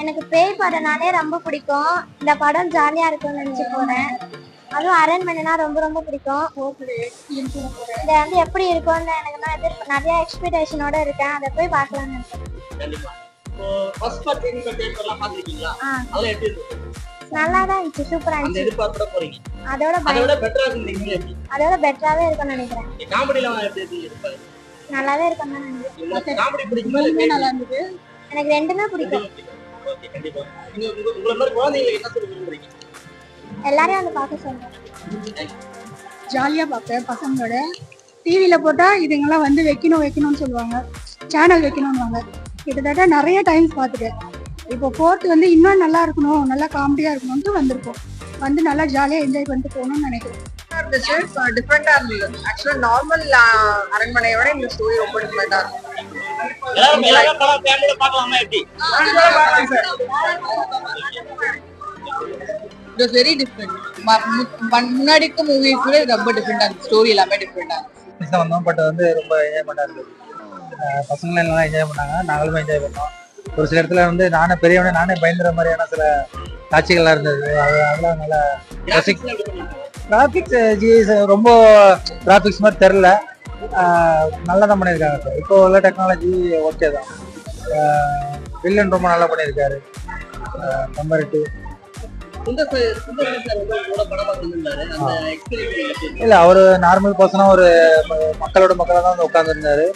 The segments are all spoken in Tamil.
எனக்கு பேய் படம்னாலே ரொம்ப பிடிக்கும் இந்த படம் ஜாலியா இருக்கும்னு நினைச்சு போறேன் அதுவும் அரண்மனைனா ரொம்ப ரொம்ப பிடிக்கும் இதை வந்து எப்படி இருக்கும்னு எனக்கு நான் எதிர் நிறைய எக்ஸ்பெக்டேஷனோட இருக்கேன் அதை போய் பார்க்கலாம்னு நினைக்கிறேன் கண்டிப்பா இப்போ first part second part third எல்லாம் பாத்துருக்கீங்களா ஆ அதெல்லாம் எப்படி இருக்கு நல்லா தான் இருந்துச்சு சூப்பரா அந்த இருந்துச்சு எதிர்பார்ப்போட போறீங்க அதோட அதை பய விட பெட்டரா இருந்தீங்க எப்படி அதோட பெட்டராவே இருக்கும்னு நினைக்கிறேன் காமெடியில எப்படி இருக்கு எதிர்பார்ப்பு? நல்லாவே இருக்கும்னு தான் நினைக்கிறேன் உங்களுக்கு காமெடி பிடிக்குமா இல்ல பேய் நல்லா இருந்தது எனக்கு ரெண்டுமே பிடிக்கும் ஓகே கண்டிப்பா நீங்க உங்க- உங்களை மாதிரி குழந்தைங்களுக்கு என்ன சொல்ல விரும்புறீங்க எல்லாரையும் வந்து பார்க்க சொல்றேன் ஜாலியா பார்ப்பேன் பசங்களோட டிவியில போட்டா இதுங்கெல்லாம் வந்து வைக்கணும் வைக்கணும்னு சொல்லுவாங்க சேனல் வைக்கணும்வாங்க கிட்டத்தட்ட நிறைய டைம்ஸ் பார்த்துட்டேன் இப்போ ஃபோர்த் வந்து இன்னும் நல்லா இருக்கணும் நல்லா காமெடியா இருக்கணும்ட்டு வந்திருக்கோம் வந்து நல்லா ஜாலியா என்ஜாய் பண்ணிட்டு போகணும்னு நினைக்கிறேன் இருந்துச்சு டிஃப்ரெண்டா இருந்தது ஆக்சுவலா நார்மல் அரண்மனையோட இந்த ஸ்டோரி ரொம்ப டிஃப்ரெண்டா இருக்கும் எல்லாரும் எல்லாரும் படம் ஃபேமிலியோட பார்க்கலாமா எப்படி இட் வாஸ் வெரி டிஃப்ரெண்ட் முன்னாடிக்கு மூவிஸ் விட இது ரொம்ப டிஃப்ரெண்டா இருக்கு ஸ்டோரி எல்லாமே டிஃப்ரெண்டா இருக்கு புதுசாக வந்தோம் பட் வந்து ரொம்ப என்ஜாய்மெண்ட்டாக இருந்தது அஹ் பசங்களும் நல்லா என்ஜாய் பண்ணாங்க நாங்களுமே என்ஜாய் பண்ணோம் ஒரு சில இடத்துல வந்து நானே பெரியவனே நானே பயந்துற மாதிரியான சில காட்சிகள்லாம் இருந்தது அது அதெல்லாம் நல்லா கிராஃபிக்ஸ் எப்படி பண்ணுவாங்க கிராஃபிக்ஸ் ஜிஎஸ் ரொம்ப கிராஃபிக்ஸ் மாதிரி தெரில நல்லா தான் பண்ணியிருக்காங்க சார் இப்போ உள்ள டெக்னாலஜி ஓகே தான் வில்லன் ரொம்ப நல்லா பண்ணியிருக்காரு comparative Sundar sir Sundar sir வந்து உங்களோட படம் பார்த்துருந்தாரு அந்த எக்ஸ்பீரியன்ஸ் எப்படி இருக்கு? இல்லை அவர் நார்மல் பர்சனாக ஒரு ம- மக்களோட மக்களாக தான் வந்து உட்காந்துருந்தாரு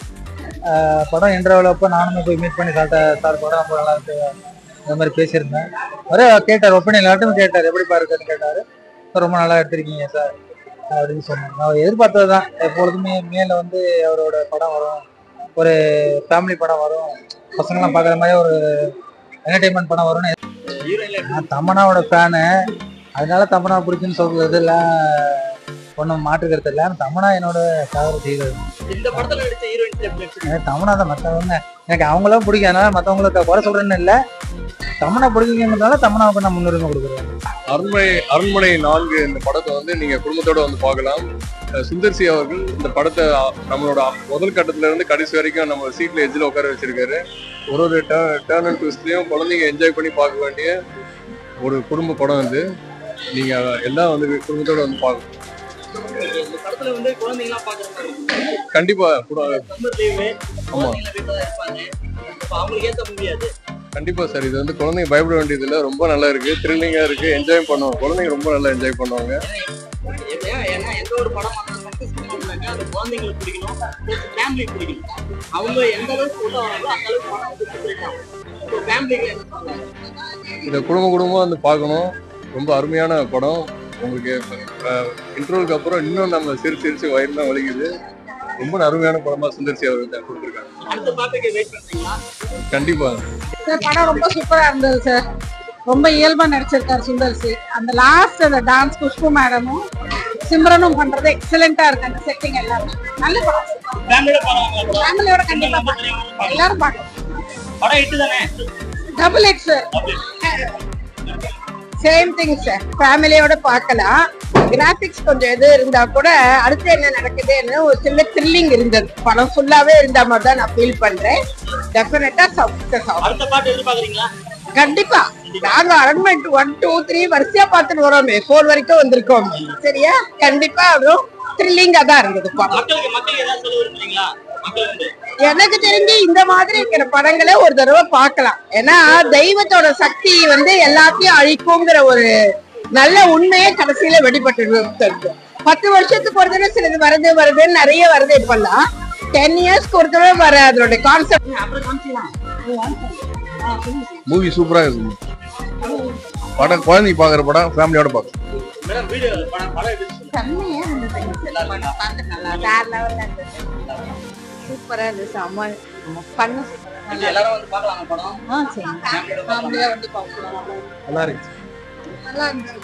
படம் இன்டர்வியூல அப்போ நானும் போய் மீட் பண்ணி சார்ட்ட சார் படம் ரொம்ப நல்லா இருக்கு இந்த மாதிரி பேசியிருந்தேன் அவரே கேட்டார் ஒப்பீனியன் எல்லாட்டும் கேட்டார் எப்படி பாருக்குன்னு கேட்டார் "சார், ரொம்ப நல்லா எடுத்திருக்கீங்க சார் அப்படின்னு சொன்னாங்க அவர் எதிர்பார்த்தது தான் எப்பொழுதுமே மேல வந்து அவரோட படம் வரும் ஒரு ஃபேமிலி படம் வரும் பசங்களாம் பார்க்குற மாதிரி ஒரு என்டர்டைன்மெண்ட் படம் வரும்னு ஹீரோயின்ல நான் தமனாவோட ஃபேனு அதனால தமனா பிடிக்குன்னு சொல்றதுலாம் ஒன்றும் மாற்றுக்கிறது இல்லை தமனா என்னோட ஃபேவரட் ஹீரோ இந்த படத்துல நடிச்ச ஹீரோயின்ஸ் எப்படி இருக்கு எனக்கு தமனா தான் மற்றவங்க எனக்கு அவங்களும் பிடிக்கும் அதனால மற்றவங்களுக்கு குறை சொல்றேன்னு இல்லை தமனா பிடிக்குங்கிறதுனால தமனாவுக்கு நான் முன்னுரிமை கொடுக்குறேன் அரண்மனை அரண்மனை நான்கு இந்த படத்தை வந்து நீங்க குடும்பத்தோட வந்து பார்க்கலாம் அஹ் சுந்தர் சி அவர்கள் இந்த படத்தை அ- நம்மளோட முதல் கட்டத்துல இருந்து கடைசி வரைக்கும் நம்ம சீட்ல எஜ்ஜில் உட்கார வச்சிருக்காரு ஒரு ஒரு டேர்ன் அண்ட் ட்விஸ்ட்லயும் குழந்தைங்க என்ஜாய் பண்ணி பார்க்க வேண்டிய ஒரு குடும்ப படம் இது நீங்க எல்லாம் வந்து குடும்பத்தோட வந்து பார்க்கணும் இந்த படத்துல வந்து குழந்தைங்க எல்லாம் பாக்குற மாதிரி இருக்கு. கண்டிப்பா கூட சம்மர் லீவு குழந்தைங்க வீட்டுல தான் இருப்பாங்க அப்ப அவங்களுக்கு ஏத்த முடியாது கண்டிப்பா சார் இது வந்து குழந்தைங்க பயப்பட வேண்டியது இல்ல ரொம்ப நல்லா இருக்கு த்ரில்லிங்கா இருக்கு என்ஜாய் பண்ணுவாங்க குழந்தைங்க ரொம்ப நல்லா என்ஜாய் பண்ணுவாங்க ஏன்னா ஏன்னா எந்த ஒரு படம் சக்சஸ்ஃபுல் பண்ணாங்க அது குழந்தைங்களுக்கு பிடிக்கணும் ஃபேமிலிக்கு பிடிக்கணும் அவங்க எந்த அளவுக்கு உள்ள வராங்களோ அந்த அளவுக்கு படம் வந்து success ஆகும். இப்போ ஃபேமிலிக்கு என்ன சொல்றாங்க இதை குடும்ப குடும்பமா வந்து பார்க்கணும் ரொம்ப அருமையான படம் உங்களுக்கு இன்டர்வலுக்கு அப்புறம் இன்னும் நம்ம சிரிச்சு சிரிச்சு வயிறுலாம் வலிக்குது ரொம்ப அருமையான படமா சுந்தர்சி அவர்கள் தான் கொடுத்துருக்காங்க அடுத்த பாட்டுக்கு வெயிட் பண்றீங்களா கண்டிப்பா சார் படம் ரொம்ப சூப்பரா இருந்தது சார் ரொம்ப இயல்பா நடிச்சிருக்காரு சுந்தர் சி அந்த லாஸ்ட் அந்த டான்ஸ் குஷ்பு மேடமும் சிம்ரனும் பண்றது எக்ஸலண்டா இருக்கு அந்த செட்டிங் எல்லாமே நல்ல படம் ஃபேமிலியோட பாருவாங்க ஃபேமிலியோட கண்டிப்பா பார்க்கலாம் எல்லாரும் பார்க்கலாம் படம் எட்டு தானே double X same thing sir ஃபேமிலியோட பார்க்கலாம் கிராபிக்ஸ் கொஞ்சம் இது இருந்தா கூட அடுத்து என்ன நடக்குதுன்னு ஒரு சின்ன த்ரில்லிங் இருந்தது படம் ஃபுல்லாவே இருந்த மாதிரி தான் நான் ஃபீல் பண்றேன் டெஃபினட்டா சக்சஸ் ஆகும் அடுத்த பாட்டு எதிர்பார்க்கறீங்களா கண்டிப்பா நாங்க அரண்மெண்ட் ஒன் டூ த்ரீ வரிசையா பார்த்துட்டு வரோமே ஃபோர் வரைக்கும் வந்திருக்கோம் சரியா கண்டிப்பா அதுவும் த்ரில்லிங்கா தான் இருந்தது படம் மக்களுக்கு மக்களுக்கு ஏதாவது சொல்ல விரும்புறீங்களா மக்கள் வந்து எனக்கு தெரிஞ்சு இந்த மாதிரி இருக்கிற படங்களை ஒரு தடவை பார்க்கலாம் ஏன்னா தெய்வத்தோட சக்தி வந்து எல்லாத்தையும் அழிக்குங்கிற ஒரு நல்ல உண்மையே கடைசியில வெளிப்பட்டு இருக்கு பத்து வருஷத்துக்கு ஒரு தடவை சிலது வருது வருதுன்னு நிறைய வருது இப்பெல்லாம் டென் இயர்ஸ்க்கு ஒரு தடவை வர அதோட கான்செப்ட் மூவி சூப்பரா இருக்கு படம் குழந்தைங்க பாக்குற படம் ஃபேமிலியோட பார்க்கணும் மேடம் வீடியோ படம் படம் எப்படி சொல்லுங்க செம்மையா இருந்தது பார்த்து நல்லா வேற லெவல்ல இருந்தது சூப்பரா இருந்தது செம்ம பண்ணு இது எல்லாரும் வந்து பார்க்கலாமா படம் ஆ சரி ஃபேமிலியா வந்து பார்க்கலாம் நல்லா இருக்கு நல்லா இருந்துச்சு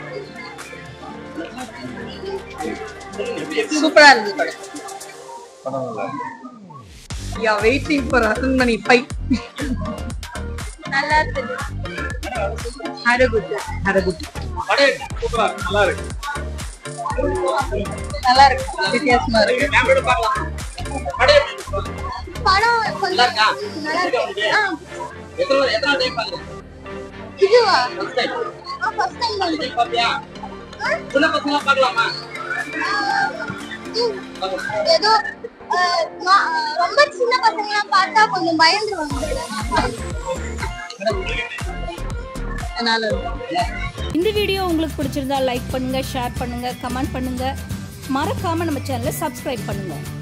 சூப்பரா இருந்துச்சு படம் படம் நல்லா இருக்கு ya waiting for Aranmanai five நல்லா இருந்தது ஹரகுட் ஹரகுட் படம் சூப்பரா இருக்கு நல்லா இருக்கு நல்லா இருக்கு வித்தியாசமா இருக்கு ஃபேமிலியோட பார்க்கலாம் படம் எப்படி இருக்கு? படம் நல்லா கொஞ்சம் இருக்கா நல்லா இருக்கு ஆ, எத்தனை எத்தனை டைம் பாக்குறீங்க இதுவா first time first time first time பாத்தியா சின்ன பசங்க பார்க்கலாமா ஏதோ அஹ், நான், அஹ், ரொம்ப சின்ன பசங்கலாம் பார்த்தா கொஞ்சம் பயந்துருவாங்க அதனால இந்த வீடியோ உங்களுக்கு பிடிச்சிருந்தா லைக் பண்ணுங்க ஷேர் பண்ணுங்க கமெண்ட் பண்ணுங்க மறக்காம நம்ம சேனலை சப்ஸ்கிரைப் பண்ணுங்க